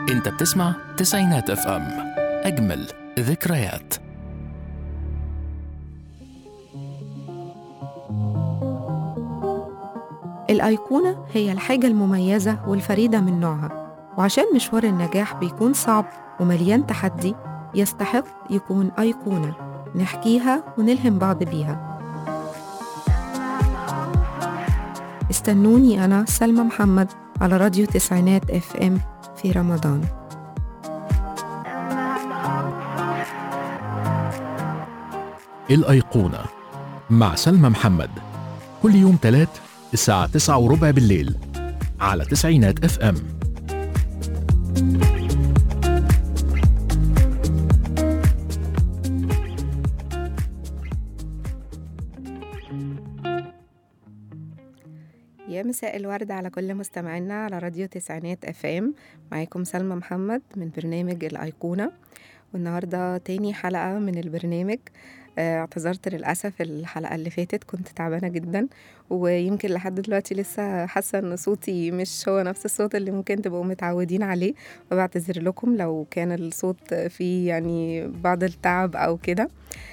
انت بتسمع تسعينات اف ام اجمل ذكريات الأيقونة هي الحاجة المميزة والفريدة من نوعها وعشان مشوار النجاح بيكون صعب ومليان تحدي يستحق يكون أيقونة نحكيها ونلهم بعض بيها استنوني أنا سلمى محمد على راديو تسعينات اف ام في رمضان الأيقونة مع سلمى محمد كل يوم تلات الساعة تسعة وربع بالليل على تسعينات اف ام يا مساء الورد على كل مستمعينا على راديو تسعينات اف ام معاكم سلمى محمد من برنامج الأيقونة والنهاردة تاني حلقة من البرنامج آه، اعتذرت للأسف الحلقة اللي فاتت كنت تعبانة جدا ويمكن لحد دلوقتي لسه حاسة ان صوتي مش هو نفس الصوت اللي ممكن تبقوا متعودين عليه فبعتذر لكم لو كان الصوت فيه يعني بعض التعب أو كده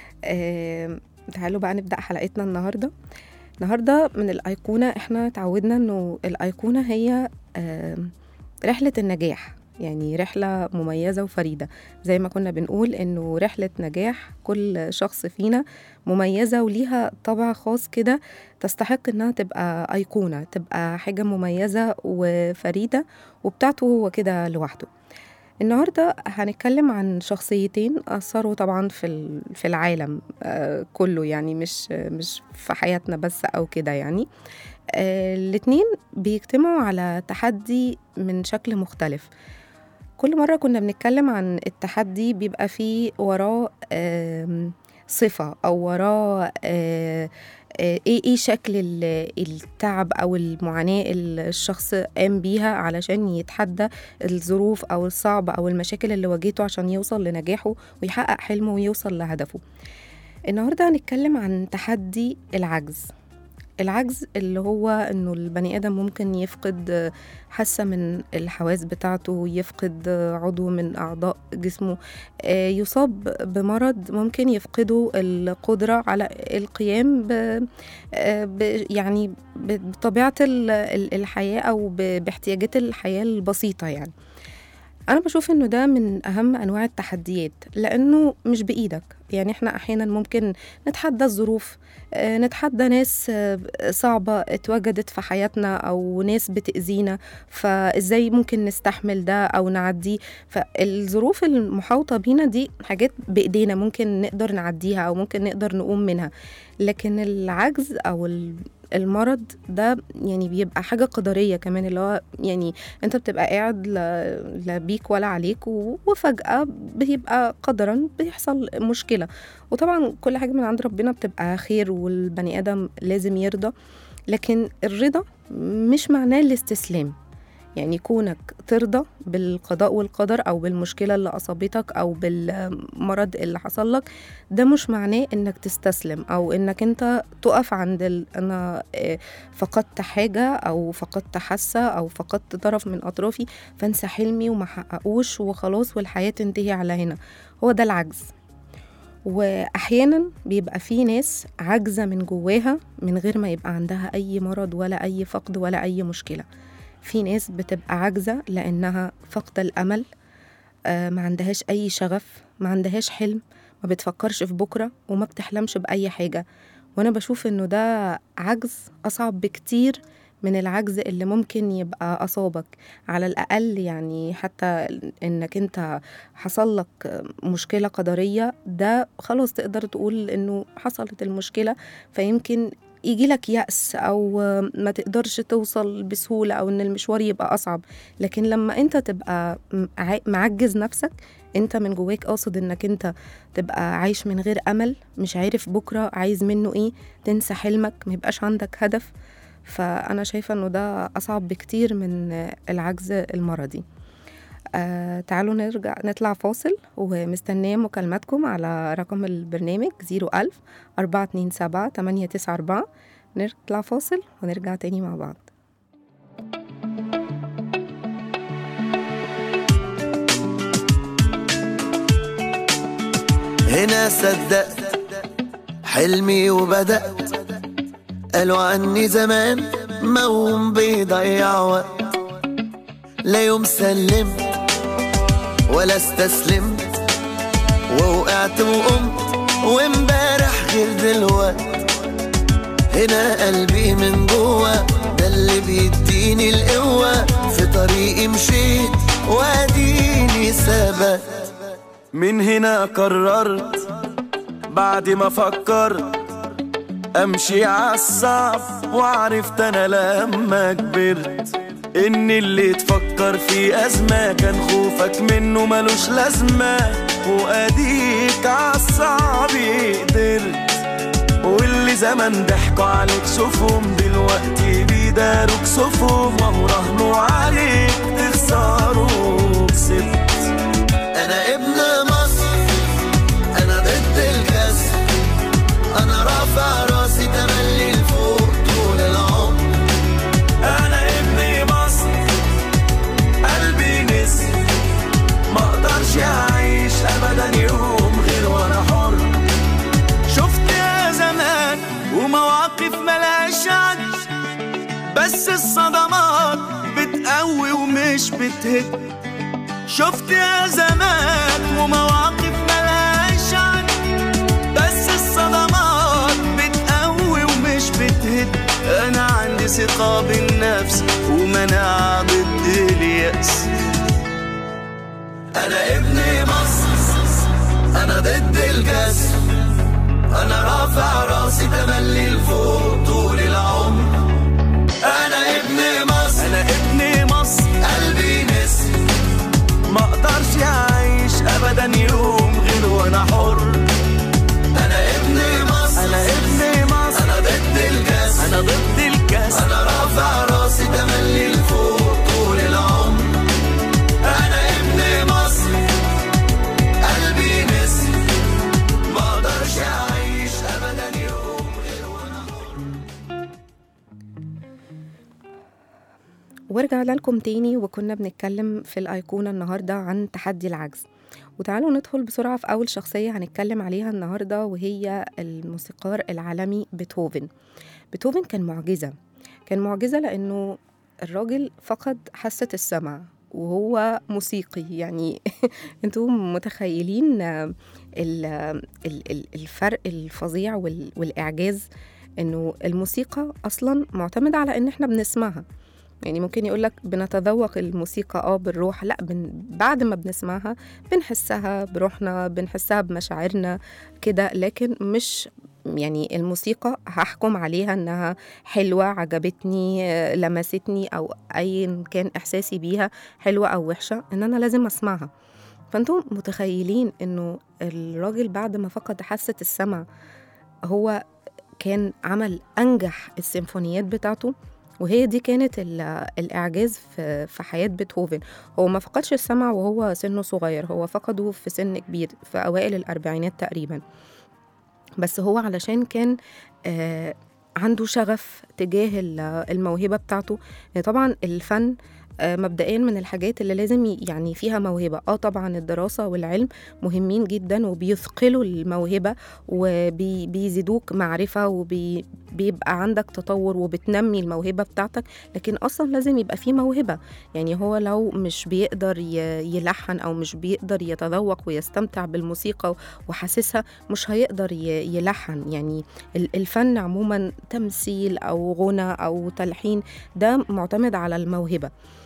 آه، تعالوا بقى نبدأ حلقتنا النهاردة النهاردة من الأيقونة احنا تعودنا انه الأيقونة هي آم، رحلة النجاح يعني رحلة مميزة وفريدة زي ما كنا بنقول إنه رحلة نجاح كل شخص فينا مميزة وليها طبع خاص كده تستحق إنها تبقى أيقونة تبقى حاجة مميزة وفريدة وبتاعته هو كده لوحده النهاردة هنتكلم عن شخصيتين أثروا طبعا في ال- في العالم آه، كله يعني مش مش في حياتنا بس أو كده يعني آه، الاتنين بيجتمعوا على تحدي من شكل مختلف كل مرة كنا بنتكلم عن التحدي بيبقى فيه وراه آم، صفة أو وراه آه، آه، ايه ايه شكل ال- التعب او المعاناة اللي الشخص قام بيها علشان يتحدى الظروف او الصعب او المشاكل اللي واجهته عشان يوصل لنجاحه ويحقق حلمه ويوصل لهدفه النهارده هنتكلم عن تحدي العجز العجز اللي هو انه البني ادم ممكن يفقد حاسه من الحواس بتاعته يفقد عضو من اعضاء جسمه آه، يصاب بمرض ممكن يفقده القدره على القيام ب آه، ب- يعني ب- بطبيعه ال- ال- الحياه او ب- باحتياجات الحياه البسيطه يعني انا بشوف انه ده من اهم انواع التحديات لانه مش بايدك يعني احنا احيانا ممكن نتحدى الظروف آه، نتحدى ناس آه، صعبة اتوجدت في حياتنا أو ناس بتأذينا فإزاي ممكن نستحمل ده أو نعديه فالظروف المحاوطة بينا دي حاجات بإيدينا ممكن نقدر نعديها أو ممكن نقدر نقوم منها لكن العجز أو ال- المرض ده يعني بيبقى حاجة قدرية كمان اللي هو يعني انت بتبقى قاعد لا لا بيك ولا عليك و- وفجأة بيبقى قدرا بيحصل مشكلة وطبعا كل حاجة من عند ربنا بتبقى خير والبني آدم لازم يرضى لكن الرضا مش معناه الاستسلام يعني كونك ترضى بالقضاء والقدر او بالمشكله اللي اصابتك او بالمرض اللي حصل لك ده مش معناه انك تستسلم او انك انت تقف عند ال... انا آه، فقدت حاجه او فقدت حاسه او فقدت طرف من اطرافي فانسى حلمي وما حققوش وخلاص والحياه تنتهي على هنا هو ده العجز واحيانا بيبقى في ناس عاجزه من جواها من غير ما يبقى عندها اي مرض ولا اي فقد ولا اي مشكله في ناس بتبقى عاجزه لانها فاقده الامل آه، ما عندهاش اي شغف ما عندهاش حلم ما بتفكرش في بكره وما بتحلمش باي حاجه وانا بشوف انه ده عجز اصعب بكتير من العجز اللي ممكن يبقى اصابك على الاقل يعني حتى انك انت حصل لك مشكله قدريه ده خلاص تقدر تقول انه حصلت المشكله فيمكن يجي لك يأس أو ما تقدرش توصل بسهولة أو إن المشوار يبقى أصعب لكن لما أنت تبقى م- عا- معجز نفسك أنت من جواك قاصد إنك أنت تبقى عايش من غير أمل مش عارف بكرة عايز منه إيه تنسى حلمك ما يبقاش عندك هدف فأنا شايفة إنه ده أصعب بكتير من العجز المرضي آه تعالوا نرجع نطلع فاصل ومستنية مكالماتكم على رقم البرنامج 01000 427 894 نطلع فاصل ونرجع تاني مع بعض هنا صدقت حلمي وبدأت قالوا عني زمان موم بيضيع وقت لا يوم سلمت ولا استسلمت ووقعت وقمت وامبارح غير دلوقت هنا قلبي من جوا ده اللي بيديني القوة في طريقي مشيت واديني ثبت من هنا قررت بعد ما فكرت امشي عالصعب وعرفت انا لما كبرت ان اللي تفكر في ازمة كان خوفك منه ملوش لازمة واديك عالصعب قدرت واللي زمان ضحكوا عليك شوفهم دلوقتي بيداروك صفهم وهو راهنوا عليك تخسروا كسبت انا ابن مصر انا ضد الكسر انا رافع راسي تملي لفوق طول العمر انا ابن مصر قلبي نسر ما اقدرش اعيش ابدا يوم غير وانا حر شفت يا زمان ومواقف ملهاش عد بس الصدمات بتقوي ومش بتهد شفت يا زمان ومواقف ملهاش عد بس الصدمات بتقوي ومش بتهد انا عندي ثقة بالنفس ومناعة ضد اليأس انا ابن مصر انا ضد الكسر انا رافع راسي تملي لفوق طول العمر انا ابن مصر انا ابن مصر قلبي نسر ما اقدرش اعيش ابدا يوم غير وانا حر انا ابن مصر انا ابن مصر انا ضد الكاس انا ضد الكاس انا رافع راسي تملي لفوق طول العمر انا ابن مصر قلبي نسر ما اقدرش اعيش ابدا يوم غير وانا ورجعنا لكم تاني وكنا بنتكلم في الأيقونة النهاردة عن تحدي العجز وتعالوا ندخل بسرعة في أول شخصية هنتكلم عليها النهاردة وهي الموسيقار العالمي بيتهوفن بيتهوفن كان معجزة كان معجزة لأنه الراجل فقد حاسة السمع وهو موسيقي يعني انتم متخيلين ال- ال- ال- الفرق الفظيع وال- والإعجاز انه الموسيقى اصلا معتمدة على ان احنا بنسمعها يعني ممكن يقول لك بنتذوق الموسيقى اه بالروح لا بن بعد ما بنسمعها بنحسها بروحنا بنحسها بمشاعرنا كده لكن مش يعني الموسيقى هحكم عليها انها حلوه عجبتني آه، لمستني او ايا كان احساسي بيها حلوه او وحشه ان انا لازم اسمعها فانتم متخيلين انه الراجل بعد ما فقد حاسه السمع هو كان عمل انجح السيمفونيات بتاعته وهي دي كانت ال- الإعجاز في في حياة بيتهوفن هو ما فقدش السمع وهو سنه صغير هو فقده في سن كبير في أوائل الأربعينات تقريبا بس هو علشان كان آه عنده شغف تجاه ال- الموهبة بتاعته يعني طبعا الفن آه، مبدئيا من الحاجات اللي لازم ي- يعني فيها موهبة اه طبعا الدراسة والعلم مهمين جدا وبيثقلوا الموهبة وبيزيدوك معرفة وبيبقى عندك تطور وبتنمي الموهبة بتاعتك لكن أصلا لازم يبقى فيه موهبة يعني هو لو مش بيقدر ي- يلحن أو مش بيقدر يتذوق ويستمتع بالموسيقى وحاسسها مش هيقدر ي- يلحن يعني ال- الفن عموما تمثيل أو غنى أو تلحين ده معتمد على الموهبة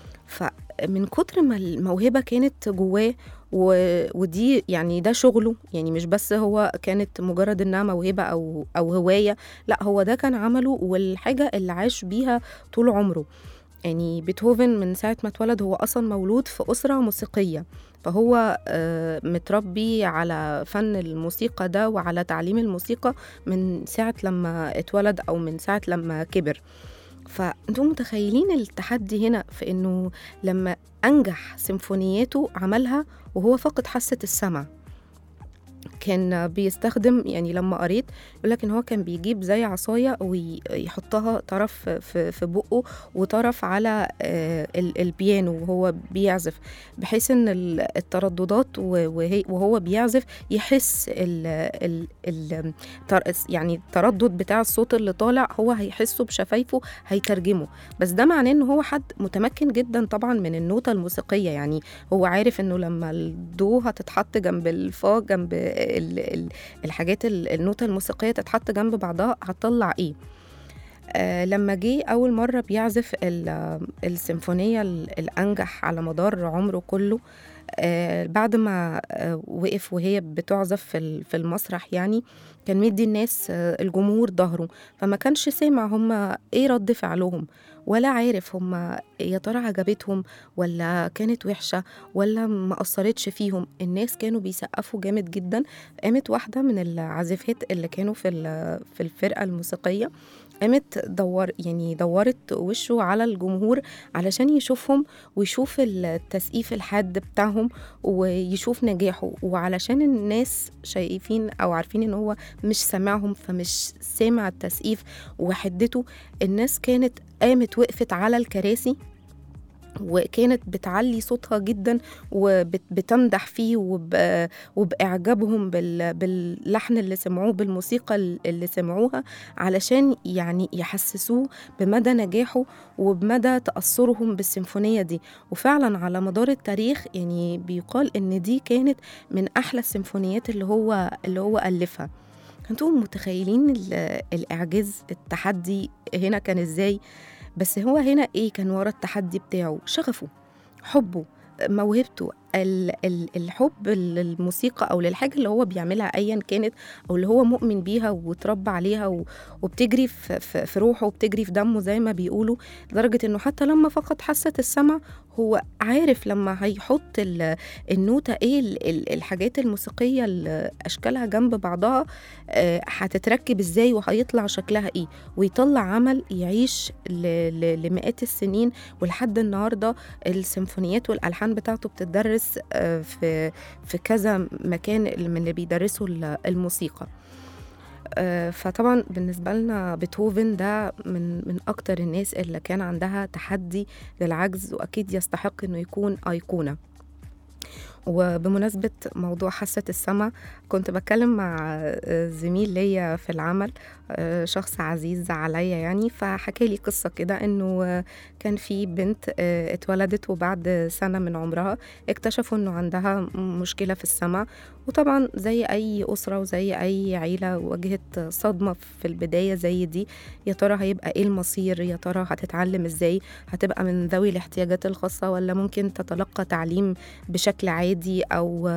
فمن كتر ما الموهبة كانت جواه و... ودي يعني ده شغله يعني مش بس هو كانت مجرد انها موهبة او او هواية لا هو ده كان عمله والحاجة اللي عاش بيها طول عمره يعني بيتهوفن من ساعة ما اتولد هو أصلا مولود في أسرة موسيقية فهو آه، متربي على فن الموسيقى ده وعلى تعليم الموسيقى من ساعة لما اتولد أو من ساعة لما كبر فانتم متخيلين التحدي هنا في انه لما انجح سيمفونياته عملها وهو فقد حاسه السمع كان بيستخدم يعني لما قريت يقول لك ان هو كان بيجيب زي عصايه ويحطها طرف في في بقه وطرف على آه، ال- البيانو وهو بيعزف بحيث ان ال- الترددات و- وهي- وهو بيعزف يحس ال ال ال تر- يعني التردد بتاع الصوت اللي طالع هو هيحسه بشفايفه هيترجمه بس ده معناه ان هو حد متمكن جدا طبعا من النوتة الموسيقية يعني هو عارف انه لما الدو هتتحط جنب الفا جنب ال ال الحاجات ال- النوتة الموسيقية تتحط جنب بعضها هتطلع ايه آه لما جه أول مرة بيعزف ال- السيمفونية ال- الأنجح على مدار عمره كله آه بعد ما آه وقف وهي بتعزف في ال- في المسرح يعني كان مدي الناس آه الجمهور ظهره فما كانش سامع هم ايه رد فعلهم ولا عارف هم يا ترى عجبتهم ولا كانت وحشة ولا ما أثرتش فيهم الناس كانوا بيسقفوا جامد جدا قامت واحدة من العازفات اللي كانوا في ال- في الفرقة الموسيقية قامت دور يعني دورت وشه على الجمهور علشان يشوفهم ويشوف التسقيف الحاد بتاعهم ويشوف نجاحه وعلشان الناس شايفين او عارفين ان هو مش سامعهم فمش سامع التسقيف وحدته الناس كانت قامت وقفت على الكراسي وكانت بتعلي صوتها جدا وبتمدح فيه وب... وبإعجابهم بال... باللحن اللي سمعوه بالموسيقى اللي سمعوها علشان يعني يحسسوه بمدى نجاحه وبمدى تأثرهم بالسيمفونية دي وفعلا على مدار التاريخ يعني بيقال إن دي كانت من أحلى السيمفونيات اللي هو اللي هو ألفها انتم متخيلين ال- الإعجاز التحدي هنا كان إزاي بس هو هنا ايه كان ورا التحدي بتاعه شغفه حبه موهبته ال- ال- الحب للموسيقى او للحاجه اللي هو بيعملها ايا كانت او اللي هو مؤمن بيها وتربى عليها و- وبتجري في, في, في روحه وبتجري في دمه زي ما بيقولوا لدرجه انه حتى لما فقد حاسه السمع هو عارف لما هيحط ال- النوتة ايه ال- ال- الحاجات الموسيقية اللي اشكالها جنب بعضها آه، هتتركب ازاي وهيطلع شكلها ايه ويطلع عمل يعيش ل- ل- لمئات السنين ولحد النهارده السيمفونيات والالحان بتاعته بتدرس آه، في في كذا مكان من اللي بيدرسوا ال- الموسيقى آه، فطبعا بالنسبة لنا بيتهوفن ده من من أكتر الناس اللي كان عندها تحدي للعجز وأكيد يستحق إنه يكون أيقونة وبمناسبة موضوع حاسة السمع كنت بتكلم مع آه، زميل ليا في العمل آه، شخص عزيز عليا يعني فحكى لي قصة كده إنه آه، كان في بنت آه، اتولدت وبعد سنة من عمرها اكتشفوا إنه عندها مشكلة في السمع وطبعا زي أي أسرة وزي أي عيلة واجهت صدمة في البداية زي دي يا ترى هيبقى إيه المصير يا ترى هتتعلم إزاي هتبقى من ذوي الاحتياجات الخاصة ولا ممكن تتلقى تعليم بشكل عادي أو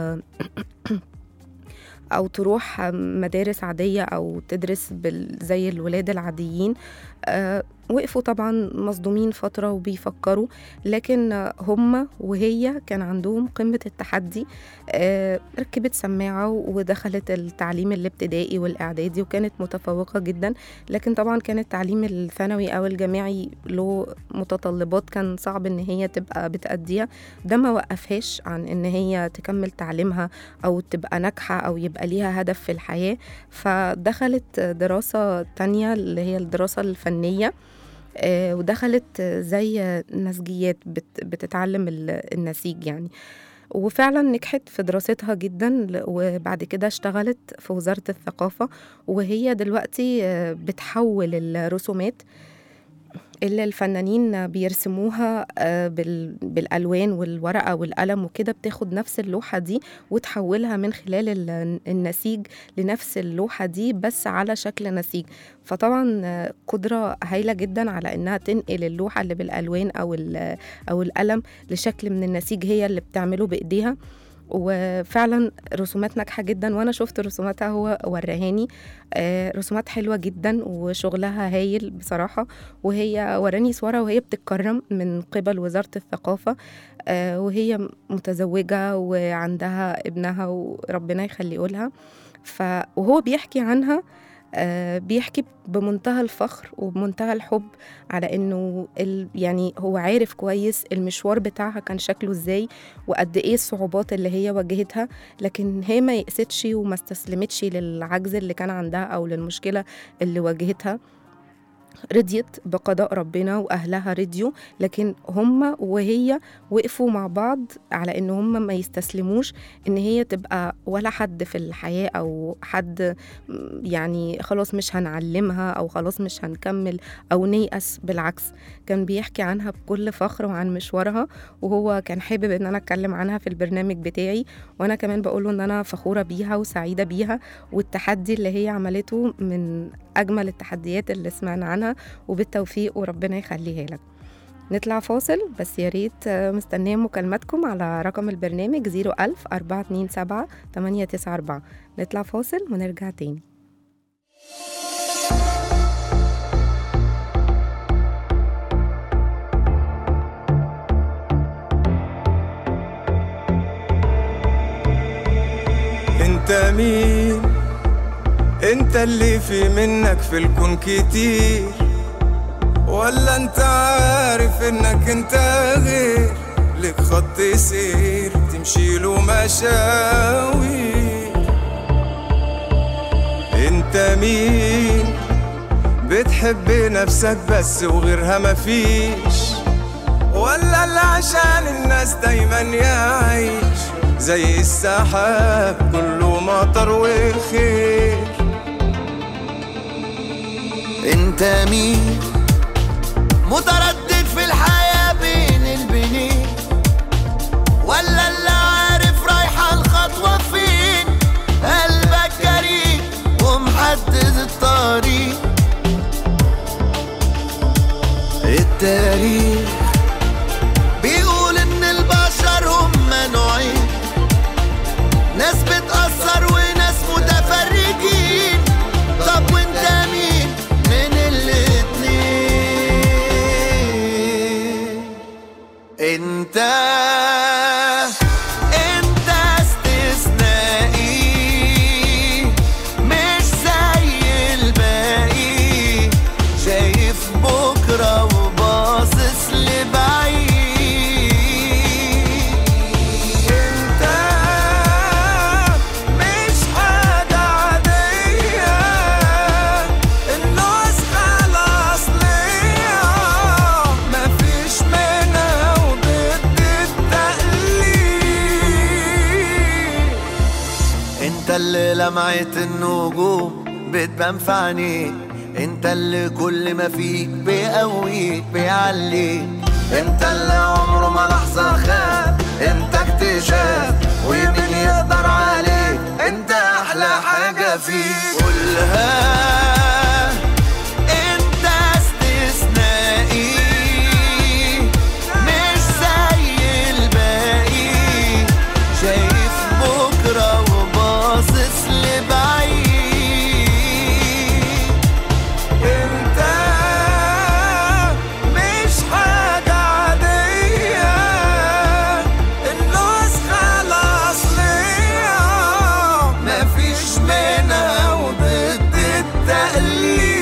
أو تروح مدارس عادية أو تدرس بال- زي الولاد العاديين آه، وقفوا طبعا مصدومين فترة وبيفكروا لكن آه، هم وهي كان عندهم قمة التحدي آه، ركبت سماعة ودخلت التعليم الابتدائي والإعدادي وكانت متفوقة جدا لكن طبعا كان التعليم الثانوي أو الجامعي له متطلبات كان صعب إن هي تبقى بتأديها ده ما وقفهاش عن إن هي تكمل تعليمها أو تبقى ناجحة أو يبقى ليها هدف في الحياة فدخلت دراسة تانية اللي هي الدراسة الفنية آه، ودخلت زي نسجيات بت- بتتعلم ال- النسيج يعني وفعلا نجحت في دراستها جدا ل- وبعد كده اشتغلت في وزارة الثقافة وهي دلوقتي آه، بتحول الرسومات اللي الفنانين بيرسموها آه، بال- بالالوان والورقه والقلم وكده بتاخد نفس اللوحه دي وتحولها من خلال ال- النسيج لنفس اللوحه دي بس على شكل نسيج فطبعا آه، قدره هايله جدا على انها تنقل اللوحه اللي بالالوان او ال- او القلم لشكل من النسيج هي اللي بتعمله بايديها وفعلا رسومات ناجحه جدا وانا شفت رسوماتها هو ورهاني آه، رسومات حلوه جدا وشغلها هايل بصراحه وهي وراني صورة وهي بتتكرم من قبل وزارة الثقافة آه، وهي متزوجة وعندها ابنها وربنا يخليه لها ف... وهو بيحكي عنها آه بيحكي بمنتهى الفخر وبمنتهى الحب على انه ال يعني هو عارف كويس المشوار بتاعها كان شكله ازاي وقد ايه الصعوبات اللي هي واجهتها لكن هي ما يأستش وما استسلمتش للعجز اللي كان عندها او للمشكله اللي واجهتها رضيت بقضاء ربنا واهلها رضيوا لكن هم وهي وقفوا مع بعض على ان هم ما يستسلموش ان هي تبقى ولا حد في الحياه او حد م- يعني خلاص مش هنعلمها او خلاص مش هنكمل او نيأس بالعكس كان بيحكي عنها بكل فخر وعن مشوارها وهو كان حابب ان انا اتكلم عنها في البرنامج بتاعي وانا كمان بقوله ان انا فخوره بيها وسعيده بيها والتحدي اللي هي عملته من اجمل التحديات اللي سمعنا عنها وبالتوفيق وربنا يخليها لك نطلع فاصل بس يا ريت آه، مستنيه مكالماتكم على رقم البرنامج 01000 427 894 نطلع فاصل ونرجع تاني انت مين انت اللي في منك في الكون كتير ولا انت عارف انك انت غير لك خط سير تمشي له مشاوي انت مين بتحب نفسك بس وغيرها مفيش ولا اللي عشان الناس دايما يعيش زي السحاب كله مطر وخير انت مين متردد في الحياة بين البنين ولا اللي عارف رايحة الخطوة فين قلبك جريء ومحدد الطريق التاريخ بيقول ان البشر هم نوعين ناس بتأثر وناس متفرجين طب وانت مين من الاتنين انت انت استثنائي مش زي الباقي شايف بكرة وباصص لبعيد انت مش حاجة عادية النسخة الأصلية مفيش منها وضد التقليد انت اللي لمعت النجوم بتبان في عينيك انت اللي كل ما فيك بيقويك بيعليك انت اللي عمره ما لحظة خاب انت اكتشاف ومين يقدر عليك انت احلى حاجة فيك قولها انت استثنائي مش زي الباقي شايف بكرة وباصص لبعيد انت مش حاجة عادية النسخة الأصلية مفيش منها وضد التقليد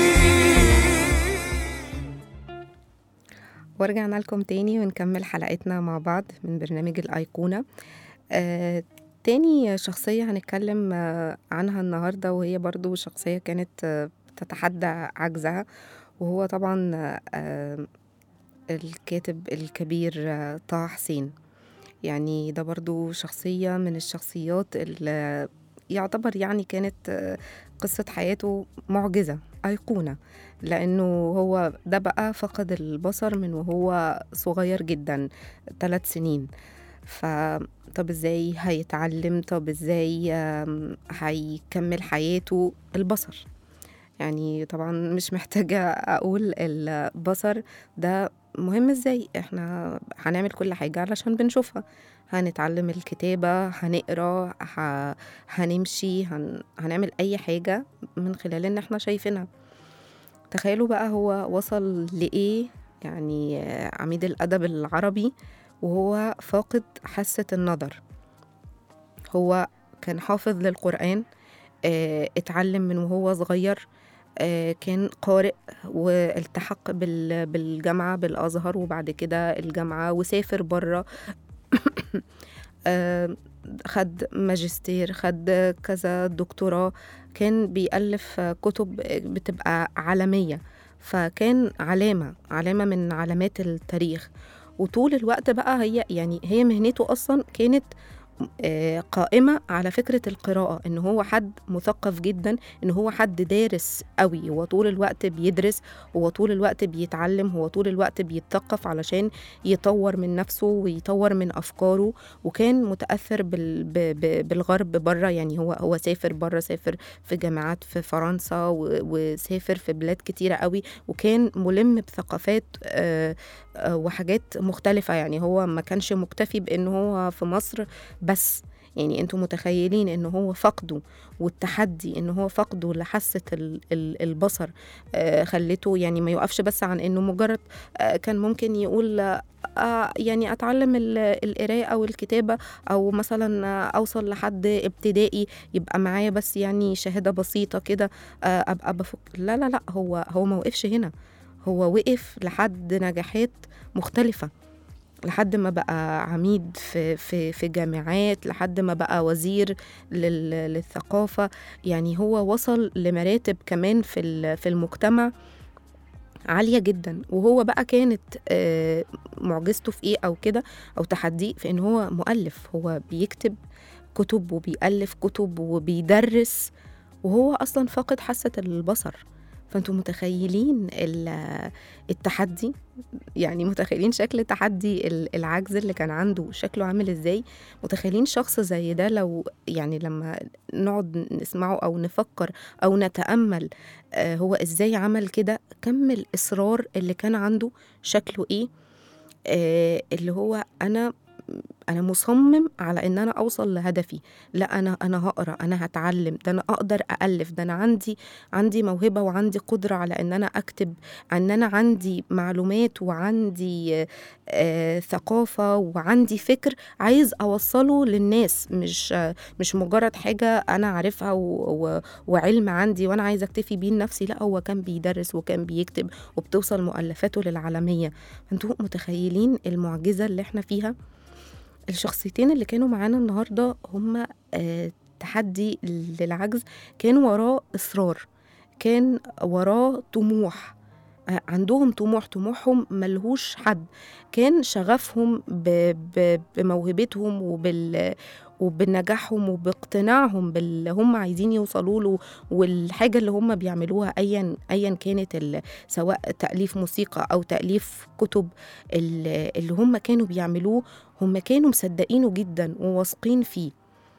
ورجعنا لكم تاني ونكمل حلقتنا مع بعض من برنامج الأيقونة آه تاني شخصية هنتكلم آه عنها النهاردة وهي برضو شخصية كانت آه بتتحدى عجزها وهو طبعا آه الكاتب الكبير آه طه حسين يعني ده برضو شخصية من الشخصيات اللي يعتبر يعني كانت آه، قصة حياته معجزة أيقونة لأنه هو ده بقى فقد البصر من وهو صغير جدا ثلاث سنين ف طب ازاي هيتعلم طب ازاي آم، هيكمل حياته البصر يعني طبعا مش محتاجة أقول البصر ده مهم ازاي احنا هنعمل كل حاجة علشان بنشوفها هنتعلم الكتابة هنقرا ه... هنمشي هن... هنعمل أي حاجة من خلال إن احنا شايفينها تخيلوا بقى هو وصل لإيه يعني آه، عميد الأدب العربي وهو فاقد حاسة النظر هو كان حافظ للقرآن آه، اتعلم من وهو صغير آه، كان قارئ والتحق بال- بالجامعة بالأزهر وبعد كده الجامعة وسافر بره آه، خد ماجستير خد كذا دكتوراه كان بيألف آه، كتب بتبقى عالمية فكان علامة علامة من علامات التاريخ وطول الوقت بقى هي يعني هي مهنته أصلا كانت آه، قائمة على فكرة القراءة إن هو حد مثقف جدا إن هو حد دارس قوي هو طول الوقت بيدرس هو طول الوقت بيتعلم هو طول الوقت بيتثقف علشان يطور من نفسه ويطور من أفكاره وكان متأثر بال ب ب بالغرب بره يعني هو هو سافر بره سافر في جامعات في فرنسا و- وسافر في بلاد كتيرة قوي وكان ملم بثقافات آه، آه، وحاجات مختلفة يعني هو ما كانش مكتفي بأن هو في مصر بس يعني انتوا متخيلين ان هو فقده والتحدي ان هو فقده لحاسه ال- ال- البصر آه، خلته يعني ما يوقفش بس عن انه مجرد آه، كان ممكن يقول آه، يعني اتعلم ال- القراءه او الكتابه او مثلا آه، اوصل لحد ابتدائي يبقى معايا بس يعني شهاده بسيطه كده آه، ابقى بفك لا لا لا هو هو ما وقفش هنا هو وقف لحد نجاحات مختلفه لحد ما بقى عميد في في في جامعات لحد ما بقى وزير لل- للثقافه يعني هو وصل لمراتب كمان في ال- في المجتمع عاليه جدا وهو بقى كانت آه، معجزته في ايه او كده او تحديه في ان هو مؤلف هو بيكتب كتب وبيألف كتب وبيدرس وهو اصلا فاقد حاسه البصر فانتوا متخيلين ال- التحدي يعني متخيلين شكل تحدي ال- العجز اللي كان عنده شكله عامل ازاي متخيلين شخص زي ده لو يعني لما نقعد نسمعه او نفكر او نتامل آه، هو ازاي عمل كده كم الاصرار اللي كان عنده شكله ايه آه، اللي هو انا انا مصمم على ان انا اوصل لهدفي لا انا انا هقرا انا هتعلم ده انا اقدر الف ده انا عندي عندي موهبه وعندي قدره على ان انا اكتب ان انا عندي معلومات وعندي آه، آه، ثقافه وعندي فكر عايز اوصله للناس مش آه، مش مجرد حاجه انا عارفها و- و- وعلم عندي وانا عايزه اكتفي بيه لنفسي لا هو كان بيدرس وكان بيكتب وبتوصل مؤلفاته للعالميه انتوا متخيلين المعجزه اللي احنا فيها الشخصيتين اللي كانوا معانا النهارده هم آه، تحدي للعجز كان وراه اصرار كان وراه طموح آه، عندهم طموح طموحهم ملهوش حد كان شغفهم ب- ب- بموهبتهم وبال وبنجاحهم وباقتناعهم باللي هم عايزين يوصلوا له والحاجه اللي هم بيعملوها ايا ايا كانت ال- سواء تاليف موسيقى او تاليف كتب ال- اللي هم كانوا بيعملوه هم كانوا مصدقينه جدا وواثقين فيه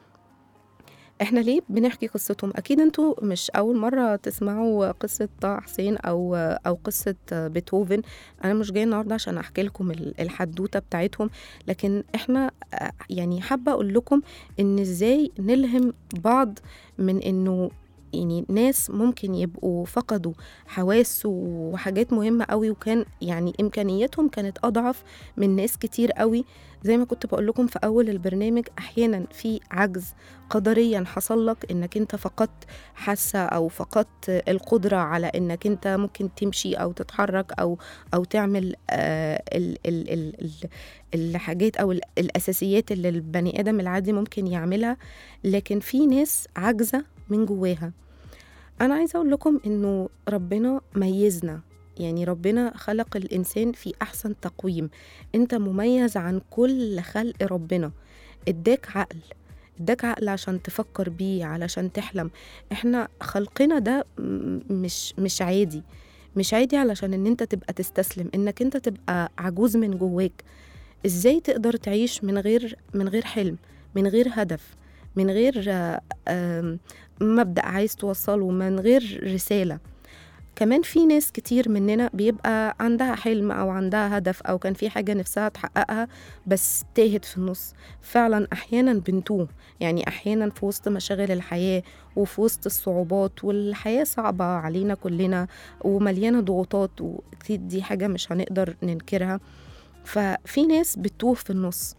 احنا ليه بنحكي قصتهم اكيد انتوا مش اول مره تسمعوا قصه طه حسين او او قصه بيتهوفن انا مش جايه النهارده عشان احكي لكم ال- الحدوته بتاعتهم لكن احنا آه، يعني حابه اقول لكم ان ازاي نلهم بعض من انه يعني ناس ممكن يبقوا فقدوا حواس وحاجات مهمة قوي وكان يعني إمكانياتهم كانت أضعف من ناس كتير قوي زي ما كنت بقول لكم في أول البرنامج أحيانا في عجز قدريا حصل لك إنك أنت فقدت حاسة أو فقدت القدرة على إنك أنت ممكن تمشي أو تتحرك أو أو تعمل آه ال ال ال ال الحاجات أو ال- الأساسيات اللي البني آدم العادي ممكن يعملها لكن في ناس عاجزة من جواها أنا عايزة أقول لكم إنه ربنا ميزنا يعني ربنا خلق الإنسان في أحسن تقويم أنت مميز عن كل خلق ربنا اداك عقل اداك عقل عشان تفكر بيه علشان تحلم احنا خلقنا ده م- مش مش عادي مش عادي علشان ان انت تبقى تستسلم انك انت تبقى عجوز من جواك ازاي تقدر تعيش من غير من غير حلم من غير هدف من غير آه، آم، مبدأ عايز توصله من غير رسالة كمان في ناس كتير مننا بيبقى عندها حلم أو عندها هدف أو كان في حاجة نفسها تحققها بس تاهت في النص فعلا أحيانا بنتوه يعني أحيانا في وسط مشاغل الحياة وفي وسط الصعوبات والحياة صعبة علينا كلنا ومليانة ضغوطات وأكيد دي حاجة مش هنقدر ننكرها ففي ناس بتوه في النص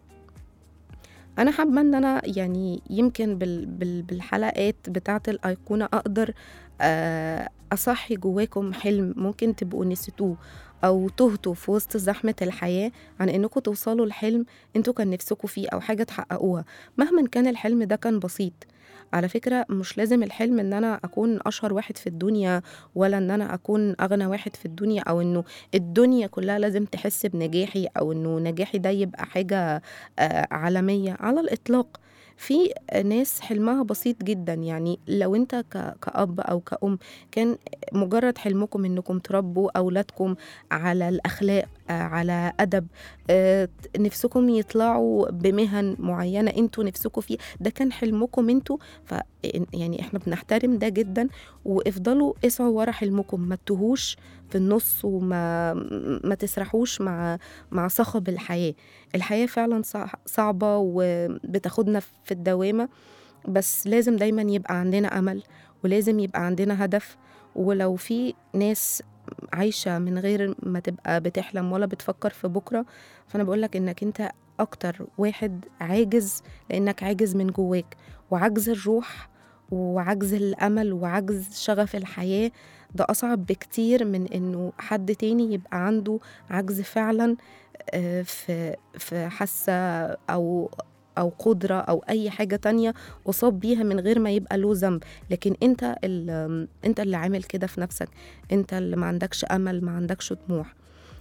انا حابه ان انا يعني يمكن بال بال بالحلقات بتاعه الايقونه اقدر آه، أصحي جواكم حلم ممكن تبقوا نسيتوه أو تهتوا في وسط زحمة الحياة عن إنكم توصلوا لحلم انتوا كان نفسكم فيه أو حاجة تحققوها مهما كان الحلم ده كان بسيط على فكرة مش لازم الحلم إن أنا أكون أشهر واحد في الدنيا ولا إن أنا أكون أغنى واحد في الدنيا أو إنه الدنيا كلها لازم تحس بنجاحي أو إنه نجاحي ده يبقى حاجة آه، عالمية على الإطلاق في ناس حلمها بسيط جدا يعني لو انت ك- كأب أو كأم كان مجرد حلمكم انكم تربوا أولادكم على الأخلاق آه، على أدب آه، نفسكم يطلعوا بمهن معينة انتوا نفسكم فيه ده كان حلمكم انتوا ف يعني احنا بنحترم ده جدا وافضلوا اسعوا ورا حلمكم ما تتوهوش في النص وما ما تسرحوش مع مع صخب الحياة الحياة فعلا صع- صعبة وبتاخدنا في الدوامة بس لازم دايما يبقى عندنا أمل ولازم يبقى عندنا هدف ولو في ناس عايشة من غير ما تبقى بتحلم ولا بتفكر في بكرة فأنا بقولك إنك أنت أكتر واحد عاجز لأنك عاجز من جواك وعجز الروح وعجز الأمل وعجز شغف الحياة ده أصعب بكتير من إنه حد تاني يبقى عنده عجز فعلا آه، في في حاسة أو أو قدرة أو أي حاجة تانية أصاب بيها من غير ما يبقى له ذنب لكن أنت اللي أنت اللي عامل كده في نفسك أنت اللي ما عندكش أمل ما عندكش طموح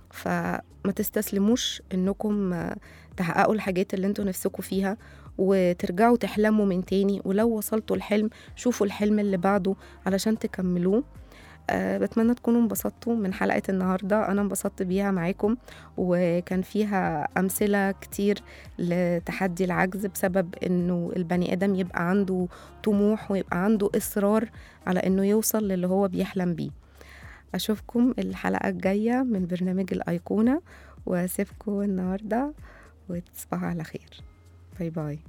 فما تستسلموش إنكم آه، تحققوا الحاجات اللي انتوا نفسكم فيها وترجعوا تحلموا من تاني ولو وصلتوا الحلم شوفوا الحلم اللي بعده علشان تكملوه أه بتمنى تكونوا انبسطتوا من حلقة النهاردة أنا انبسطت بيها معاكم وكان فيها أمثلة كتير لتحدي العجز بسبب إنه البني آدم يبقى عنده طموح ويبقى عنده إصرار على إنه يوصل للي هو بيحلم بيه أشوفكم الحلقة الجاية من برنامج الأيقونة وأسيبكم النهاردة وتصبحوا على خير باي باي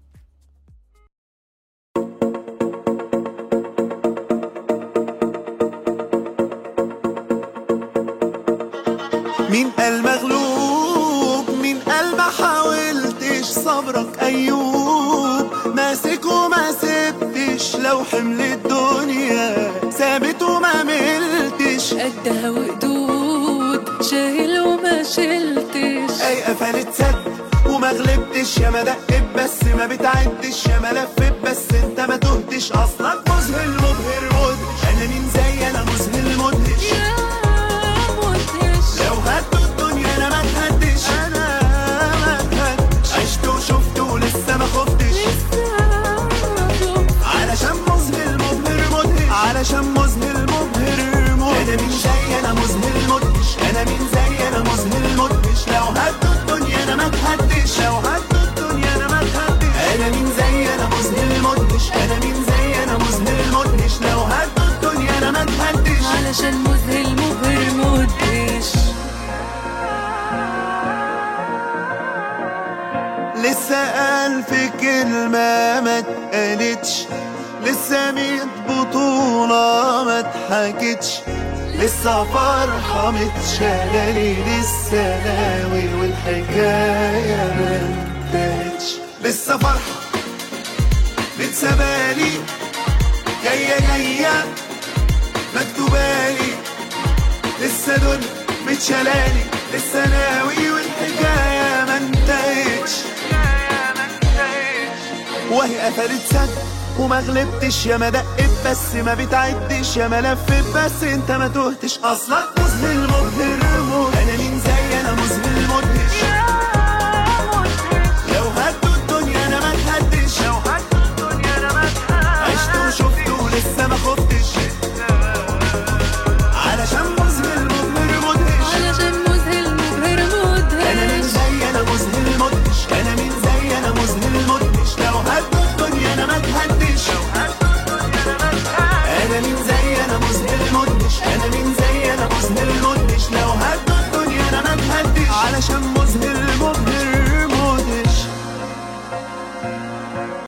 مين قال مغلوب مين قال ما حاولتش صبرك ايوب ماسك وما سبتش لو حمل الدنيا ثابت وما ملتش قدها وقدود شايل وما شلتش اي قفلت سد وما غلبتش يا ما دقت بس ما بتعدش يا ما لفت بس انت ما تهتش اصلك مذهل مبهر مدهش انا مين زي انا مذهل مدهش يا مدهش لو هدوا الدنيا انا ما اتهدش انا ما اتهدش عشت وشفت ولسه ما خفتش علشان مذهل مبهر مدهش علشان مذهل مبهر مدهش انا مين زي انا مذهل مدهش انا مين زي انا مذهل مدهش لو هدوا الدنيا انا ما اتهدش لو هدوا الدنيا انا ما اتهدش انا مين زي انا مذهل مدهش انا مين زي انا مذهل مدهش لو هدوا الدنيا انا ما اتهدش علشان مذهل مبهر مدهش لسه ألف كلمة ما اتقالتش لسه ميت بطولة ما اتحكتش لسه فرحة متشالالي لسه ناوي والحكاية ما انتهتش لسه فرحة متسابالي جاية جاية مكتوبالي لسه دول متشالالي لسه ناوي والحكاية ما انتهتش وهي قفلت سد وما غلبتش يا ما دقت بس ما بتعدش يا ما لفت بس انت ما تهتش اصلك مذهل مبهر